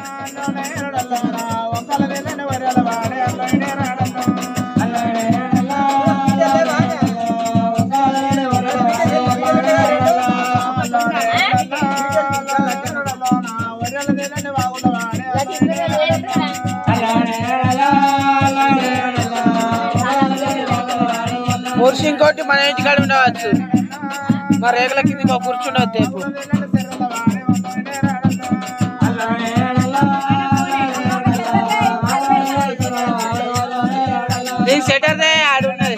పురుషు ఇంకోటి మన ఇంటికాడ ఉండవచ్చు మా రేగుల కింద మా కూర్చుండవచ్చు రేపు నీకు సెటర్ ఆడున్నది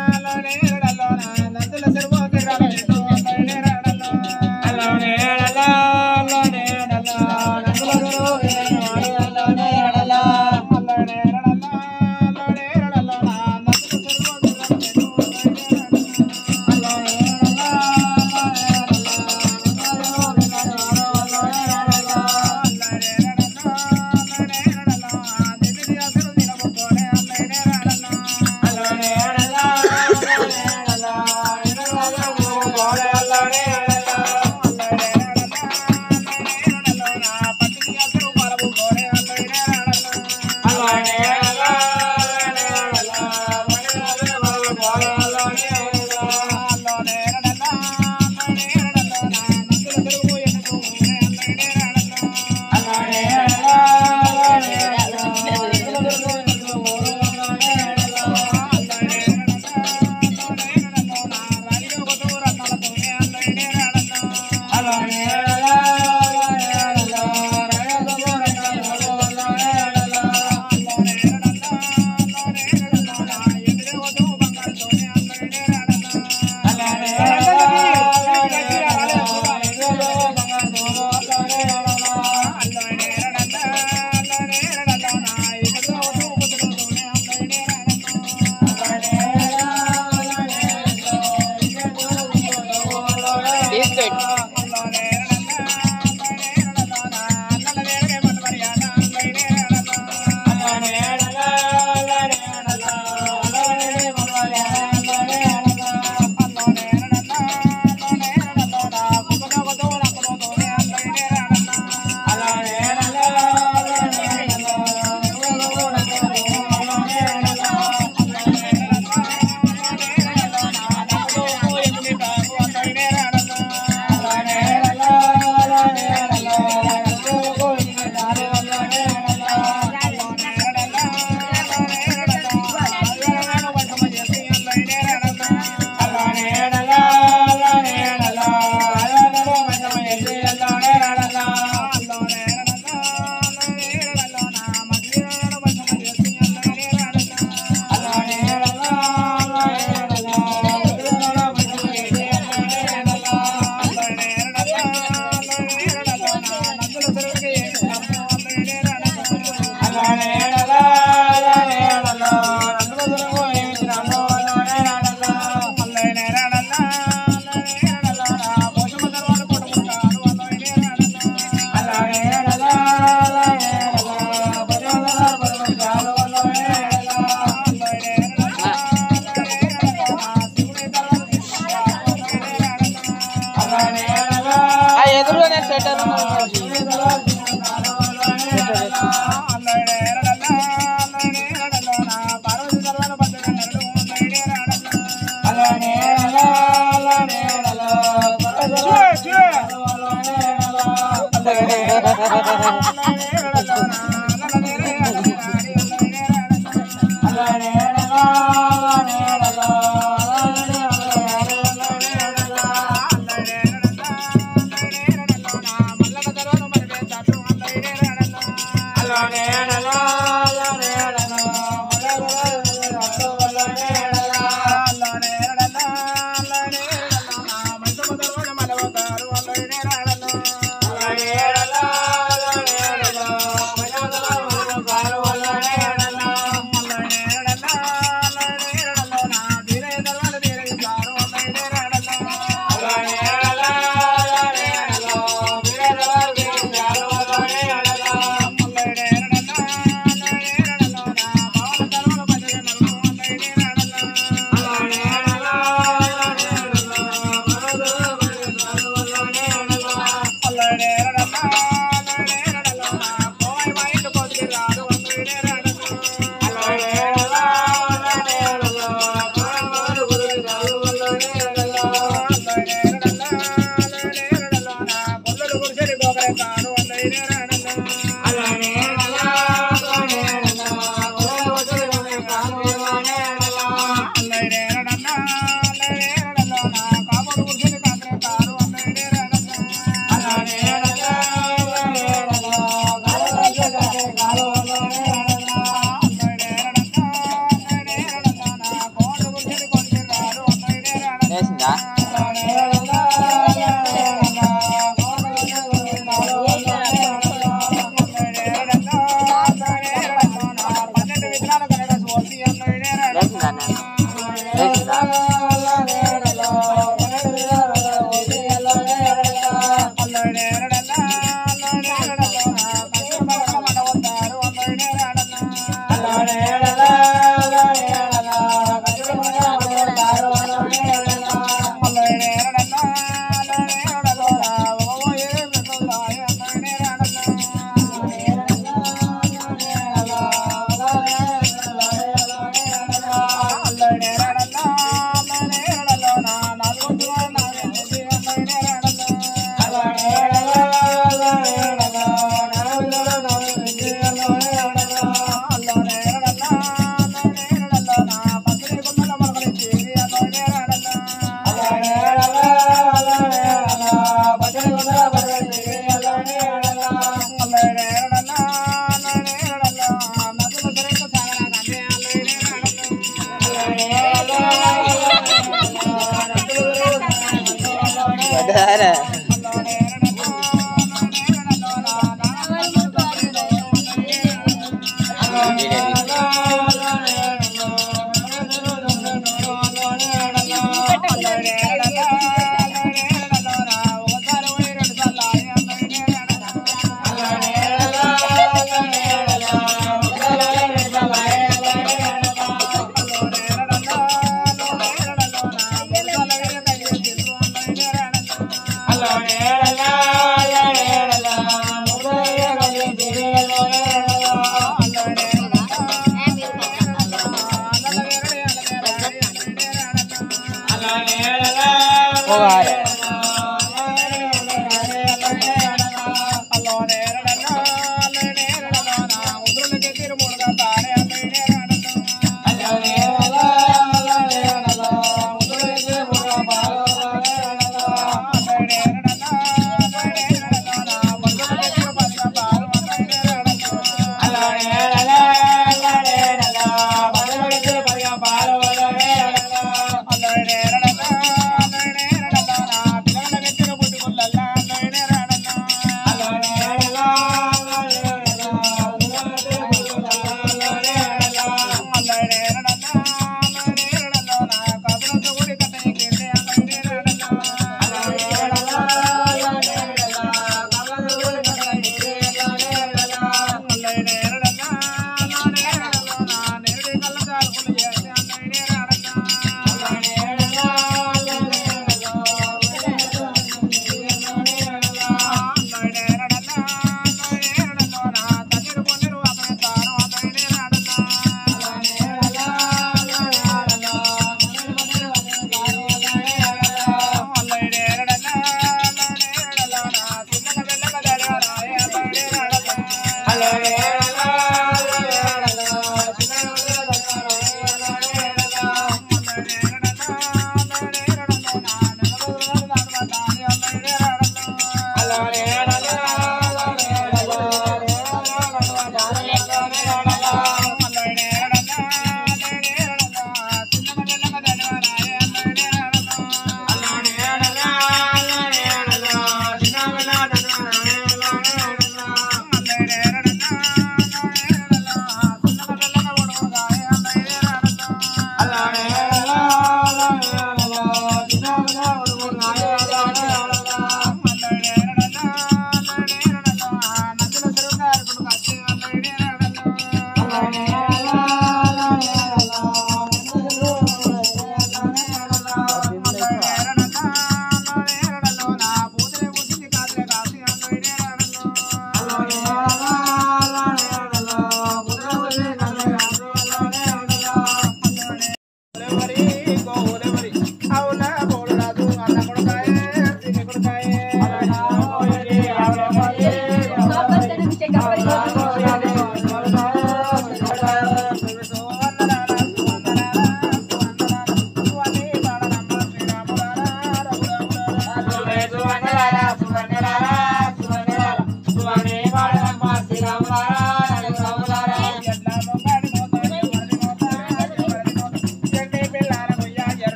ఆ ఎదురుగానే సెటర్ అలా నన్ను లేచిందా పడ్డదారా పోగాలి పాల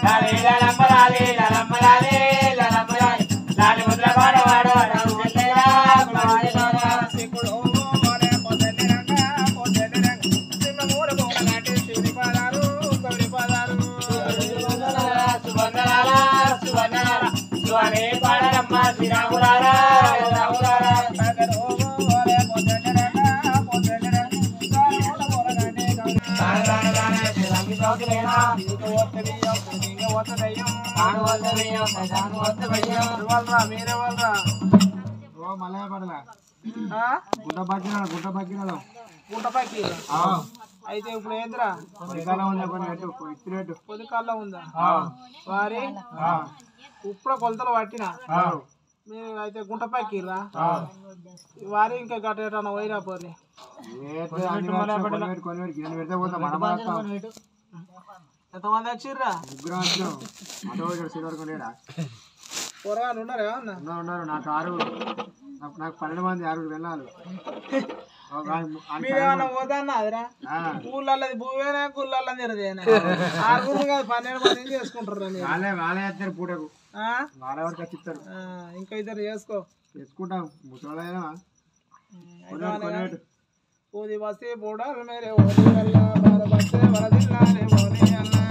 లాలి లలంబలాలి లలంబలాలి లలంబలాలి లాలి ముద్ర పాడవాడు అడవు వెళ్ళేరా కుమారి లోనా సిక్కుడు మోనే పొద్దెల్లి రంగ పొద్దెల్లి రంగ సింహమూల బొమ్మ నాటి శివుని పాదాలు గౌరి పాదాలు సుబంధనాల సుబంధనాల స్వామి పాడరమ్మ శ్రీరాములారా రాములారా సాగరు మోనే పొద్దెల్లి రంగ పొద్దెల్లి రంగ సింహమూల బొమ్మ నాటి గౌరి దాన దాన దాన శ్రీరామి చౌకలేనా నీకు వత్త బియ్యం నీకు వత్త దయ్యం తాను వద్ద వెయ్యం దాను వద్ద వెయ్యం వాళ్ళరా మీరే వాళ్ళరా ఓ మలయ పడల ఆ? గుడ్డ బగ్గినాడు గుడ్డ బగ్గినాడు గుంటపైకి అయితే ఇప్పుడు ఏంద్రా పొలికాలం ఉంది కొన్ని పెట్టు ఇచ్చినట్టు పొద్దుకాల్లో ఉందా వారి ఇప్పుడు కొలతలు పట్టిన మీరు అయితే గుంటపైకిర్రా వారి ఇంకా గట్టేటన్న పోయిరా పోని కొన్ని పెట్టి కింద పెడితే పోతాం మనం మాత్రం ఎంతమంది వచ్చిర్రా ముగ్గురం వచ్చినాం అటు ఇక్కడ సిల్వర్ కొనేడా పొరగాలు ఉన్నారా ఏమన్నా ఉన్నారు ఉన్నారు నాకు ఆరుగురు నాకు నాకు పన్నెండు మంది ఆరుగురు వెళ్ళాలి ఒక ఆయన- ఆయన మీరేమన్నా పోతాన్నా అదిరా ఆ, ఊళ్ళది భూమేనా గుళ్ళల్లో తిరదేనా ఆరుగురు కాదు పన్నెండు మంది చేసుకుంటారు మీరు వాళ్ళే వాళ్ళే వేస్తారు పూటకు ఆ? వాళ్ళ వరకు వచ్చిస్తారు ఆ, ఇంకా ఇద్దరు చేసుకో తెచ్చుకుంటాం ముసలాయన అయితే అనగా కొనేటు ఊది బస్తే బోడాలు మేరే ఓరి అల్లా బార బస్తే వరదిల్లానే ఓరి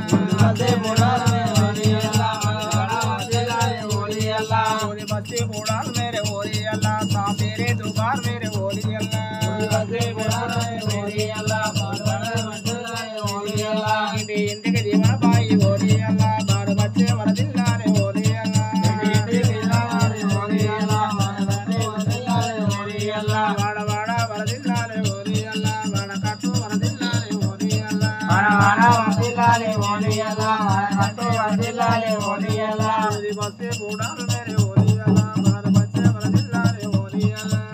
అల్లా ఊది బస్తే బోడాలు మేరే ఓరి అల్లా తా మేరే దుకార్ మేరే ఓరి అల్లా ఇంటి ఇంటికి దీవన బాయి ఓరి అల్లా బార బస్తే వరదిల్లానే ఓరి అల్లా వాడ వాడ వరదిల్లానే ఓరి అల్లా వాడ కట్టు వరదిల్లానే ఓరి అల్లా ఊది బస్తే బోడాలు మేరే ఓరి అల్లా బార బస్తే వరదిల్లానే ఓరి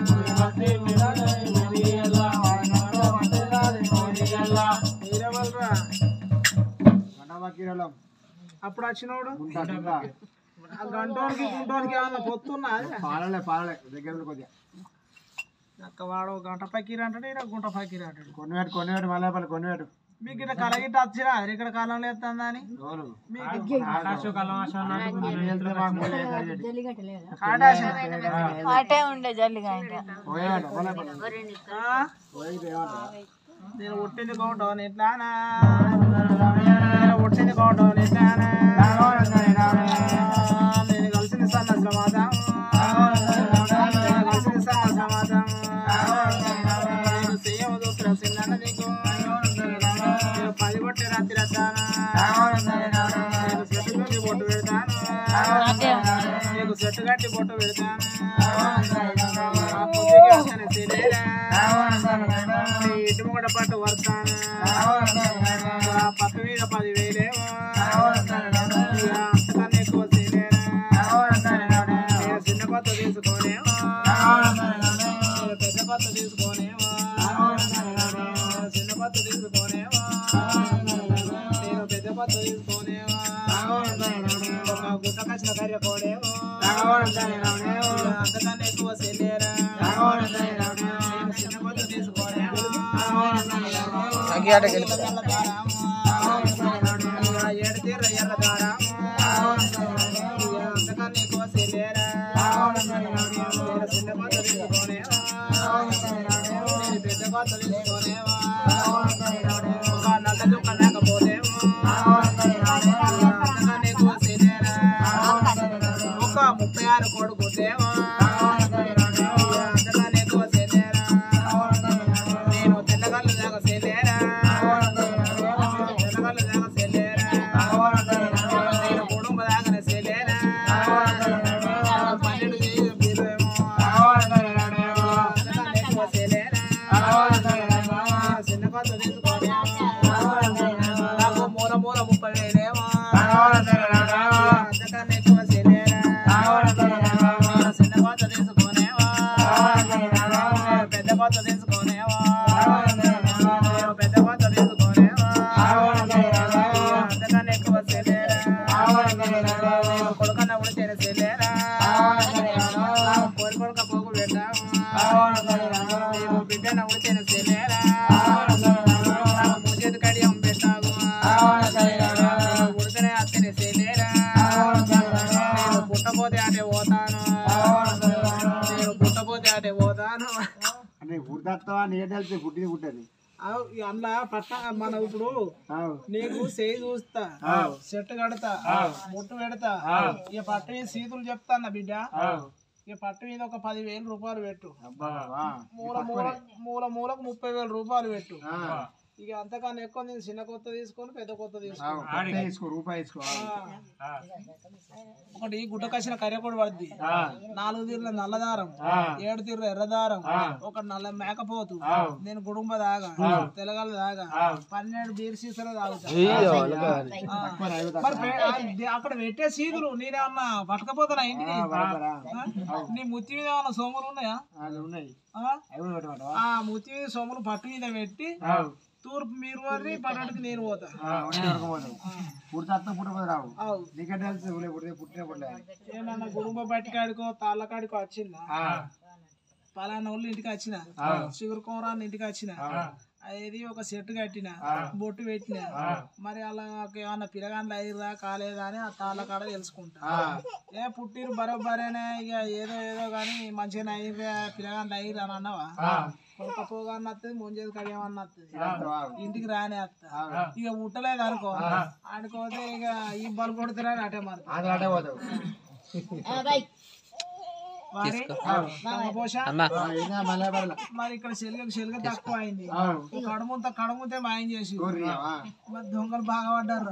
అల్లా మీరెవరురా గంట బక్కీరలం అప్పుడు వచ్చినోడు గుంట గుంట ఆ గంటోనికి గుంటోనికి ఏమన్నా పొత్తున్నా పాలలే పాలలే దగ్గర ఉండి కొద్దిగా అక్క వాడు గంట పక్కీరు అంటాడు ఇక్కడ గుంట పక్కీరు అంటాడు కొనివేటు కొనివేటు మల్లెపల్లి కొనివేటు మీకు ఇక్కడ కలగిట్ట వచ్చిరా ఇక్కడ కాలంలో ఎత్తుందా అని రోజు మీకు అటే ఉండే జల్లిగా ఇంకా పోయేవాడు మల్లెపల్లి ఆ? పోయితే ఏమంటారు నేను ఒట్టింది కోటోని ఎట్లానా నేను ఒట్టింది కోటోని ఎట్లానా నేను కలిసింది సన్నసిన మాత నేను కలిసింది సన్నసిన మాత నేను సీఎం చూస్తున్న చిన్న నీకు నేను పది కొట్టి రాత్రి రద్దానా నేను చెట్టు కట్టి బొట్టు పెడతాను నీకు చెట్టు కట్టి బొట్టు పెడతాను ఆ పొద్దుకి అంతనే తెలియరా నీ ఇటు ముంగట పట్టు వస్తాను ఆ పట్టు మీద పది వేలేమో ఇక అంతకన్నా ఎక్కువ చేయలేరా నేను చిన్న కొత్త తీసుకోనేమో నేను పెద్ద కొత్త తీసుకోనేమో నేను చిన్న కొత్త తీసుకోనేమో నేను పెద్ద కొత్త తీసుకోనేమో ఒక గుట్ట కచ్చిన కర్ర కోడేమో ఇక అంతకన్నా ఎక్కువ చేయలేరా నేను చిన్న కొత్త తీసుకోనేమో అగ్గి ఆటకి వెళ్ళిపోతా ఏడు తీర్ర ఎర్ర దారా అంతకన్నా ఎక్కువ చేయలేరా నేను చిన్న కొత్త తీసుకోనేమో నేను పెద్ద కొత్త తీసుకోనేమో ఒక నల్ల దుక్క లేకపోతేమో అంతకన్నా ఎక్కువ చేయలేరా ఒక ముప్పై ఆరు కొడుకుతేమో అంతకన్నా ఎక్కువ చేయలేరా నేను తెల్లగల్లు దాకా చేయలేరా పుట్టేస్తావా నీకు తెలిసి పుట్టింది పుట్టది అవు, ఈ అందులో పట్ట మనం ఇప్పుడు అవు నీకు చేయి చూస్తా చెట్టు కడతా ముట్టు పెడతా ఇక పట్టు మీద సీతులు చెప్తాన్న బిడ్డ ఇక పట్టు మీద ఒక పదివేలు రూపాయలు పెట్టు అబ్బా మూల మూల మూల మూలకు ముప్పై వేల రూపాయలు పెట్టు ఆ, ఇక అంతకన్నా ఎక్కువ నేను చిన్న కొత్త తీసుకొని పెద్ద కొత్త తీసుకో అవు, కొత్త తీసుకో రూపాయి తీసుకో ఆ. ఒకటి గుడ్డ కసిన కర్రెకొడి పడుద్ది నాలుగు తీర్ల నల్లదారం ఏడు తీర్ల ఎర్రదారం ఒక నల్ల మేకపోతు నేను గుడుంబ దాగా తెలగల దాగా పన్నెండు బీర్ సీసాలు తాగుతా ఆ. మరి పె- ఆ, ది- అక్కడ పెట్టే సీదులు నేనేమన్నా పట్టకపోతానా ఇంటికి బరాబరా. ఆ? నీ ముత్తి మీద ఏమన్నా సోములు ఉన్నాయా అది ఉన్నాయి ఆ? అవి కూడా పెట్టమంటావా? ఆ ముత్తి మీద సోములు పట్టు మీద పెట్టి అవు. తూర్పు మీరు వారి పన్నెండుకి నేను పోతా ఆ, ఉండి దొరకపోతావు పుడితే పుట్టపోదు రావు అవు నీకే తెలుసు ఊళ్ళో పుడితే పుట్టిన పుట్టలేదు ఏమన్నా గుడుంబ బట్టి కాడికో తాళ్ళ కాడికో వచ్చిందా పలానా వాళ్ళు ఇంటికి వచ్చిన షుగర్ కోరాన్ని ఇంటికి వచ్చిన అది ఒక సెట్ కట్టిన బొట్టు పెట్టిన మరి అలా ఏమన్నా పిల్లగాండ్లు అయ్యిరా కాలేదా అని ఆ తాళ్ళ కాడ తెలుసుకుంటా ఏ పుట్టిరు బరోబరేనే ఇక ఏదో ఏదో కానీ మంచిగా అయ్యిరా పిల్లగాండ్లు అయ్యిరా అని అన్నావా కొడకపోగా అన్న వస్తుంది ముంజేది కడియమన్న వస్తుంది ఇంటికి రానే వస్తా ఇక ఉట్టలేదు అనుకో అనుకోతే ఇక ఈ బలు కొడుతురా అని అటే మరి అది అటే పోతావు మరి పోష అయినా మళ్ళీ పడల మరి ఇక్కడ చెలుగకు చెలుగ తక్కువ అయింది కడుముంత కడుముతే మాయం చేసి ఊరియావా? మరి దొంగలు బాగా పడ్డారు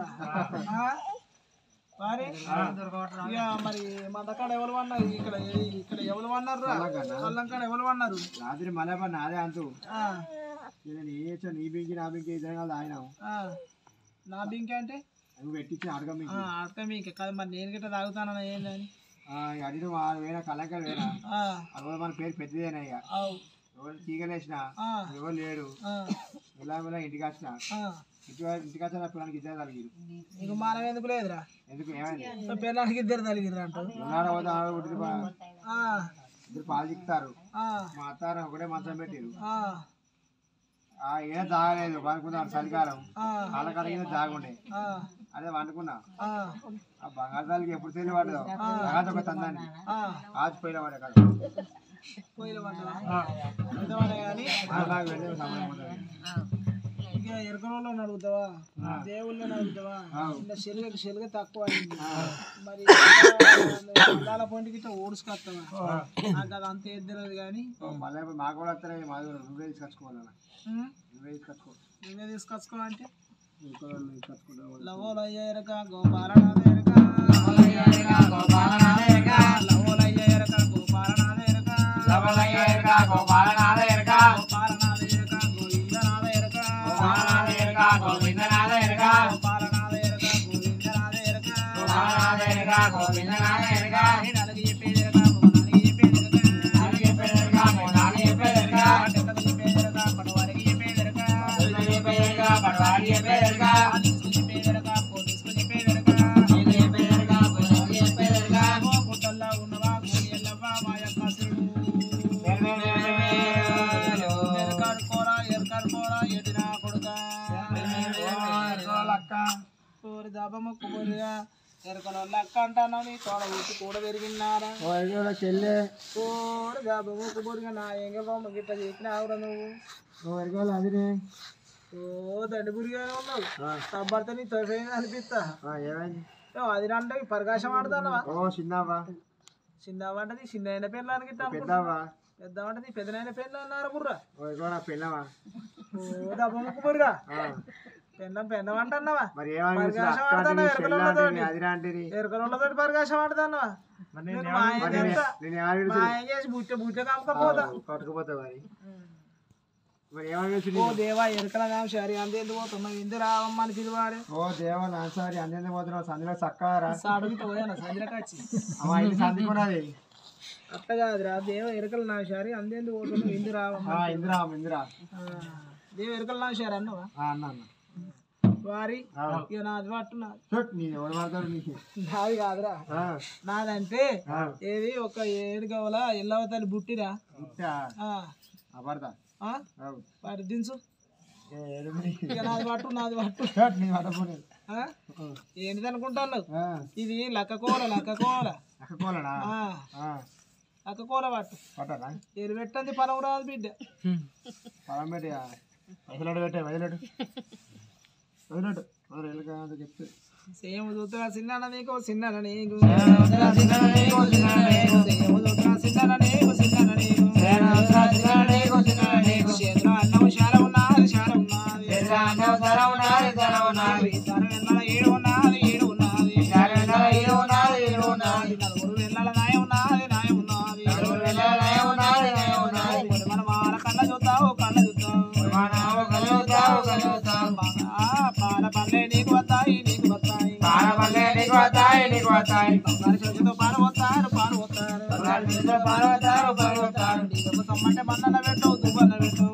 మరి ఇక మరి మన కాడ ఎవరు అన్నారు ఇక్కడ ఇక్కడ ఎవరు అన్నారు వాళ్ళం కాడ ఎవరు అన్నారు రాత్రి మళ్ళీ పడిన అదే అంతు ఆ, నేను నీ ఏచో నీ బింకి నా బింకి ఇద్దరు కాదు ఆయన ఆ. నా బింక అంటే అవి పెట్టించి అడగ మీకు ఆడతా మీకు కాదు మరి నేను గిట్ట తాగుతానని ఏందని అడిగిన వేరే కలంకారు వేరా ఆ, అది మన పేరు పెద్దదేనా ఇక అవు ఎవరు చీకలేసిన ఆ, ఎవరు లేడు ఆ, ఇలా ఇలా ఇంటికి వచ్చిన ఆ. ఇంటి ఇంటికి వచ్చిన పిల్లలకి ఇద్దరు తలిగిరు నీకు మానం ఎందుకు లేదురా ఎందుకు ఏమైంది పిల్లలకి ఇద్దరు తలిగిర్రు అంటూ ఉన్నాడ పోతే ఆడ పుట్టిన పా- ఆ, ఇద్దరు పాలు చిక్కుతారు ఆ, మా అత్తారు ఒకటే మంచం పెట్టిరు ఆ, ఆ ఏం తాగలేదు అనుకున్నాను చలికాలం ఆ, కాళ్ళ కడిగిన తాగుండే ఆ, అదే వండుకున్నా ఆ, ఆ బంగారు తల్లికి ఎప్పుడు తెలియ పడదు తర్వాత ఒక తందాన్ని ఆ. ఆచిపోయిన వాడే కదా పోయిన పడ్డా నిజమనే కానీ నాకు వెళ్ళే సమయం ఉండదు. ఇక ఎరకలలో నడుగుతావా దేవుళ్ళని అడుగుతావా ఇలా శెలుగకి శెలుగ తక్కువ అయింది మరి అద్దాల పొంటికి ఇట్లా ఓడుచుకొస్తావా నాకు అది అంత ఎద్దరదు కానీ మళ్ళీ మాకు కూడా వస్తాయి మాది కూడా నువ్వే తీసుకొచ్చుకోవాలి ఉమ్, నువ్వే తీసుకొచ్చుకో నువ్వే తీసుకొచ్చుకో అంటే ఇంకో వాళ్ళు తీసుకొచ్చుకుంటావు లవోలయ్య ఎరక గోపాలనాథ ఎరక లవోలయ్య ఎరక గోపాలనాథ ఎరక గోపాలనాథ ఎరక గోవిందనాథ ఎరక గోపాలనాథ ఎరక గోవిందనాథ ఎరక నేను అలాగే చెప్పేది ఎరక గోనానికి చెప్పేది ఎరక గోనానికి చెప్పేది ఎరక అట్టకు చెప్పేది ఎరక పడవారికి చెప్పేది ఎరక పడవారికి చెప్పేది ఎరక తీసుకు చెప్పేది ఎరక పోలీసుకు చెప్పేది ఎరక చెప్పేది ఎరక పోలీసుకు చెప్పేది ఎరక ఓ గుట్టల్లో ఉన్నవా గోలి ఎల్లవ్వా మా యొక్క శివుడు ఎరకాడు కోర ఎరకాడు కోర ఎదినా కొడుక కోరి దాబమ్మ కుబరిగా ఎరకల లక్క అంటాను నీ తోడ ఊటి కూడా పెరిగినారా చెల్లె కోడి దాబమ్మ కుబరిగా నా ఎంగ బొమ్మ గిట్ట చెప్పినావురా నువ్వు నువ్వు ఎరగాలి అదినే ఓ దండి గురిగానే ఉన్నావు తబ్బడితే నీ తొలిపోయింది అనిపిస్తా ఏమైంది ఏ, అది అంటే పరికాశం ఆడుతున్నావా ఓ చిన్నవా చిన్న వంటది చిన్న అయిన పెళ్ళ అని గిట్ట పెద్దవా పెద్ద వంటది పెద్దనైన పెళ్ళ అన్నారు బుర్రా ఓ ఎరగా పెళ్ళవా ఓ దబ్బమ్మ కుబరిగా పెళ్ళం పెళ్ళం అంటున్నావా మరి ఏమని పరికాశం అక్క ఆడుతున్నా అంటివి, ఎరకల చెల్లె అంటివి, వాళ్ళతోటి. అదిరా అంటివి. ఎరకలతో పరికాశం ఆడుతున్నావా నీకు మాయం మరి చేస్తా. నేను ఏమని పిలిచి మాయం చేసి బుట్ట బుట్ట కాకపోతా పట్టుకుపోతావు మరి మరి ఏమని పిలిచి ఓ దేవా ఎరకల సరి అంతే ఎందుకు పోతున్నావు ఎందుకు రావమ్మని పిలువాడు ఓ దేవా నాన్సారి అందెందుకు పోతున్నావు సందులో చక్కగా సాడుగిట పోయాను సంజలకు వచ్చి అమ్మా ఇంటి సందుకున్నది అట్ట కాదురా దేవ ఎరకల నా సారి అందేందుకు పోతున్నావు ఎందుకు రావమ్మా ఇందిరా ఇందిరా ఆ, దేవ ఎరకల నా సారి అన్నవా అన్న అన్న వారి ఇక నాది పట్టున్నా చూడు నీ ఎవరు పడతాడు నీకు నాది కాదురా ఆ, నాదంటే ఆ, ఏది ఒక ఏడు గవల ఎల్లవతల్లి బుట్టిరా ఇట్టా, ఆ, ఆ పడతా ఆ, అవు. వారి దించు ఏ, ఏడుగురి. ఇక నాది పట్టు నాది పట్టు చూడు నీ పడపోలేదు ఆ? ఏంటిది అనుకుంటాను ఆ, ఇది లక్క కోల లక్క కోల అక్కకోలనా ఆ, ఆ, అక్క కూర పట్టు పట్టాలా ఎరు పెట్టంది పనం రాదు బిడ్డ పొలం పెట్టి వదిలేడు పెట్టే వదిలేడు వదిలేడు వదిలేడు వెళ్ళగా చెప్తే సేమ్ చూస్తున్నా చిన్న నీకు చిన్న నీకు సేమ్ చూస్తున్నా చిన్న నీకు చిన్న నీకు చేతిలో అన్నం శాల ఉన్నది శాల ఉన్నది ఇద్దరు వెళ్ళాల ఏడు ఉన్నది ఏడు ఉన్నది నలుగురు వెళ్ళాల నాయ ఉన్నది నాయ ఉన్నది మన వాళ్ళ కళ్ళ చూస్తావు కళ్ళ చూస్తావు ఆ, పాల పల్లె నీకు వస్తాయి నీకు వస్తాయి బంగారు చేతితో పాలు వస్తారు పాలు వస్తారు నీకు సొమ్మంటే మన్నన పెట్టవు దుబ్బన్న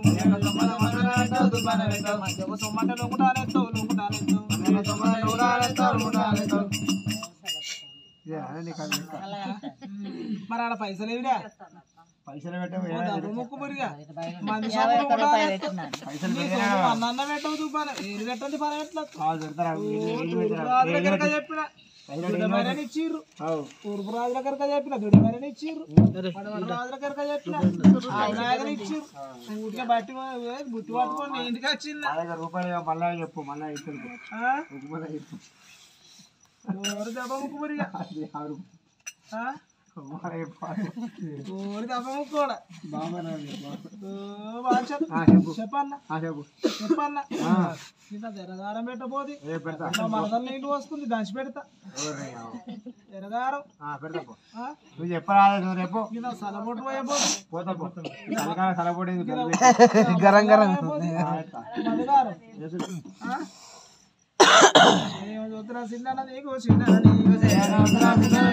పెట్టవు మంచిగా సొమ్మంటే లొంగుటానెత్తావు లొంగుటానెత్తావు ఇదే అదే నీకు అది లెక్క. మరి ఆడ పైసలు ఏవిడా పైసలు పెట్టావు ఓ ఏడా డబ్బు ముక్కు పురిగా మంది సొమ్ము లొంగుటానెత్తావు. పైసలు నీ సొమ్ము అన్న పెట్టవు దుబ్బన్న ఏది పెట్టండి పని ఎట్లా కాదు పెడతారా రాజుల కనుక చెప్పిన దుడ్డమరని ఇచ్చిర్రు తూర్పు రాజుల కనుక చెప్పిన దుడ్డమరని ఇచ్చిర్రు పడమటి రాజుల కనుక చెప్పిన ఆవినాయకులు ఇచ్చిర్రు ఊరికే బట్టి బుట్టి పట్టుకొని నీ ఇంటికి వచ్చింది మా దగ్గర రూపాయలు మళ్ళా చెప్పు మళ్ళా ఇక్కడికి ఆ? మళ్ళా చెప్పు ఓరి దెబ్బ ముక్కు పురిగా అది ఆరు ఆ? మళ్ళా చెప్పాలి ఓరి దెబ్బ ముక్కు కూడా బాగున్నా ఓ బాగా చెప్పు చెప్పు చెప్పన్న ఆ, చెప్పు చెప్పన్న ఆ, ఇంత తెరగారం పెట్టబోది ఏ పెడతా మా మరదలు నీళ్ళు పోసుకుంది దంచి పెడతా ఎవరు తెరగారం ఆ, పెడతా పో ఆ? నువ్వు చెప్పరాదు నువ్వు రేపు కింద సలబొట్టు పోయబోదు పోతా పో చలికాలం సలపడింది గరం గరం మధుగారం ఆ? ఏమో చూస్తున్నా చిన్న నీకు చిన్న నీకు ఏమో చూస్తున్నా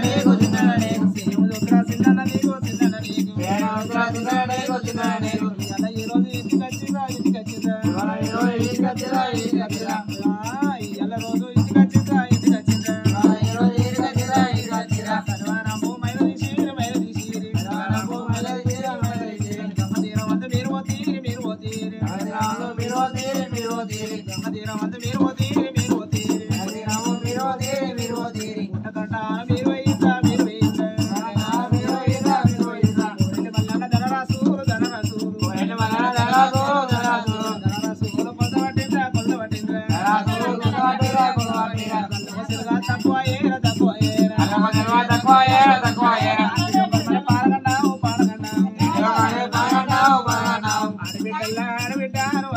చిన్న నీకు చిన్న నీకు ఇలా ఈ రోజు ఇంటికి వచ్చిందా ఇంటికి వచ్చిందా ఆ, ఇవాళ రోజు ఇంటికి వచ్చిందా ఇంటికి వచ్చిందా సర్వారాము మైలు తీసిరి మైలు తీసిరి గమ్మదీరం అంతా మీరు పోతీరి మీరు పోతీరి గమ్మదీరం అంతా మీరు పోతీరి మీరు పోతీరి పుట్టకంటాన మీరు వేయిందా మీరు వేయిందా రెండు మల్లన్న ధనరాసులు ధనరాసులు ధనరాసులు కొలత పట్టిందా కొలత పట్టిందా కొలతగా తక్కువ ఏరా తక్కువ ఏరా పాడగండావు పాడగండావు ఆడబిడ్డల్లా ఆడబిడ్డాను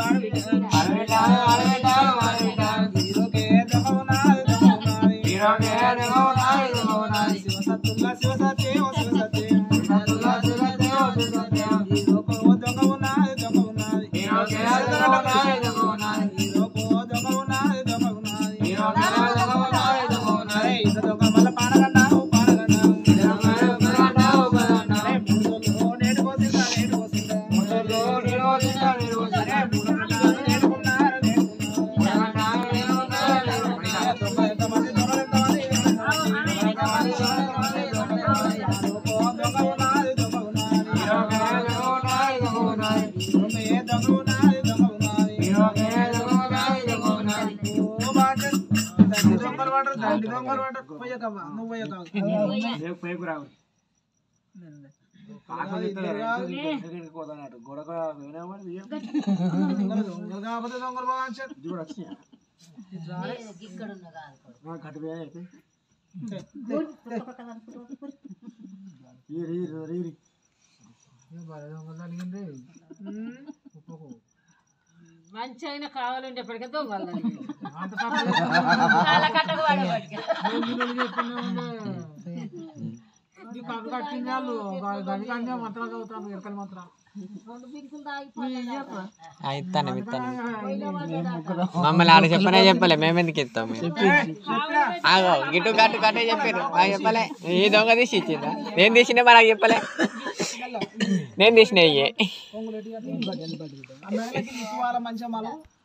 ఆడబిడ్డాను ఈరోకే దొంగ ఉన్నది దొంగ ఉన్నది శివసత్తుల్లా శివసత్తే ఓ శివసత్తే ఈరోకో దొంగ ఉన్నది దొంగ ఉన్నది ఈరోకో దొంగ ఉన్నది దొంగ ఉన్నది అరే ఇంత దొంగ మళ్ళా పాడగండావు పాడగండావు అరే మూడోళ్ళు నేడు పోసిందా నేడు పోసిందా అరే మూడు రకాలు నేడుకున్నారు నేడుకున్నారు దొంగ ఎంతమంది దొంగలు ఎంతమంది ఈరోకో దొంగ ఉన్నది దొంగ ఉన్నది ఈరోకే దొంగ ఉన్నది దొంగ ఉన్నది ఓ బాగా దండి దొంగలు పడరు దండి దొంగలు పడరు పోయకవ్వ నువ్వు పోయకవ్వ రేపు పైపు రావు గొడవ దొంగలు కాకపోతే దొంగలు బాగా ఇది కూడా వచ్చినాయా గట్టు పోయా అయితే ఈరి ఈరి ఈరి మంచి అయినా కావాలంటే ఎప్పటికే దొంగలు కట్టిన వాళ్ళు గది కన్నా మంత్రాలు చదువుతాను ఎరకల మంత్రాలు ఇస్తాను ఇస్తాను మమ్మల్ని ఆడ చెప్పనే చెప్పలే మేము ఎందుకు ఇస్తాం ఆగో గిట్టు కట్టు కట్టే చెప్పారు నాకు చెప్పలే ఈ దొంగ తీసి ఇచ్చిందా నేను తీసిన నాకు చెప్పలే నేను తీసిన ఇయ్యే పొంగులు ఎట్టి కట్టి అమ్మాయిలకి ఇటు వాళ్ళ మంచిగా మలం